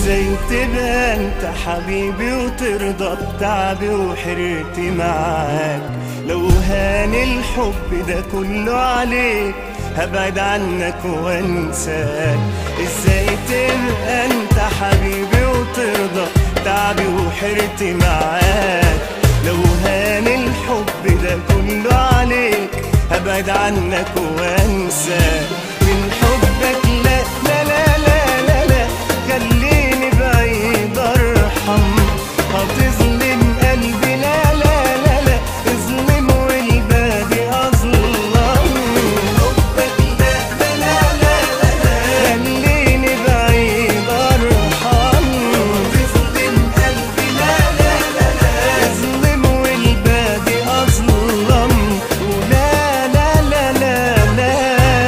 ازاي تبقى انت حبيبي وترضى بتعبي وحرقتي معاك لو هان الحب ده كله عليك هبعد عنك وانساك ازاي تبقى انت حبيبي وترضى تعبي وحرتي معاك لو هان الحب ده كله عليك هبعد عنك وانساك من حبك لا لا لا لا لا, لا خليني بعيد ارحم هتظلم قلبي لا لا لا لا اظلم والباقي اظلم حبك لا لا لا لا لا خليني بعيد ارحم تظلم قلبي لا لا لا لا اظلم والباقي اظلم ولا لا لا لا لا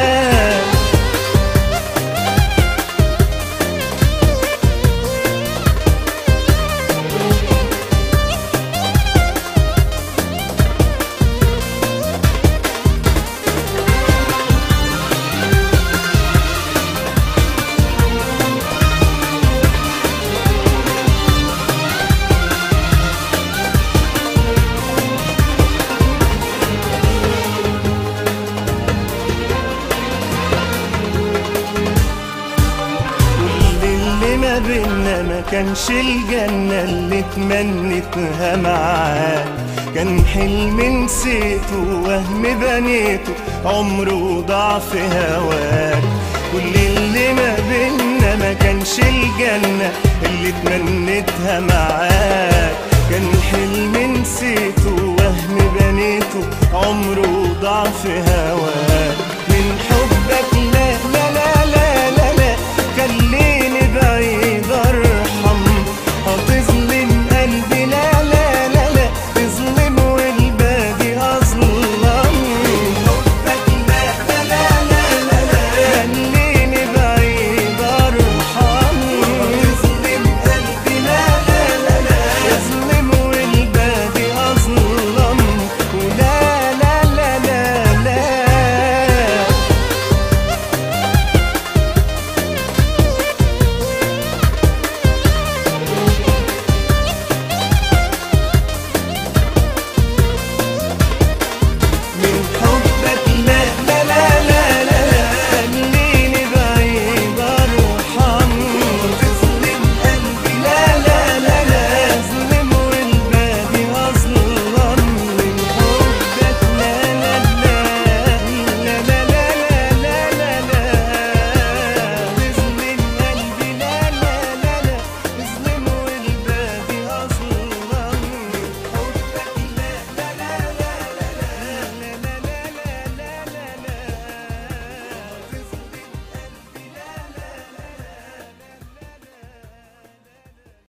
كل اللي ما بينا ما كانش الجنة اللي تمنيتها معاك كان حلم نسيته وهم بنيته عمره ضعف هواك كل اللي ما بينا ما كانش الجنة اللي تمنيتها معاك كان حلم نسيته وهم بنيته عمره ضعف هواك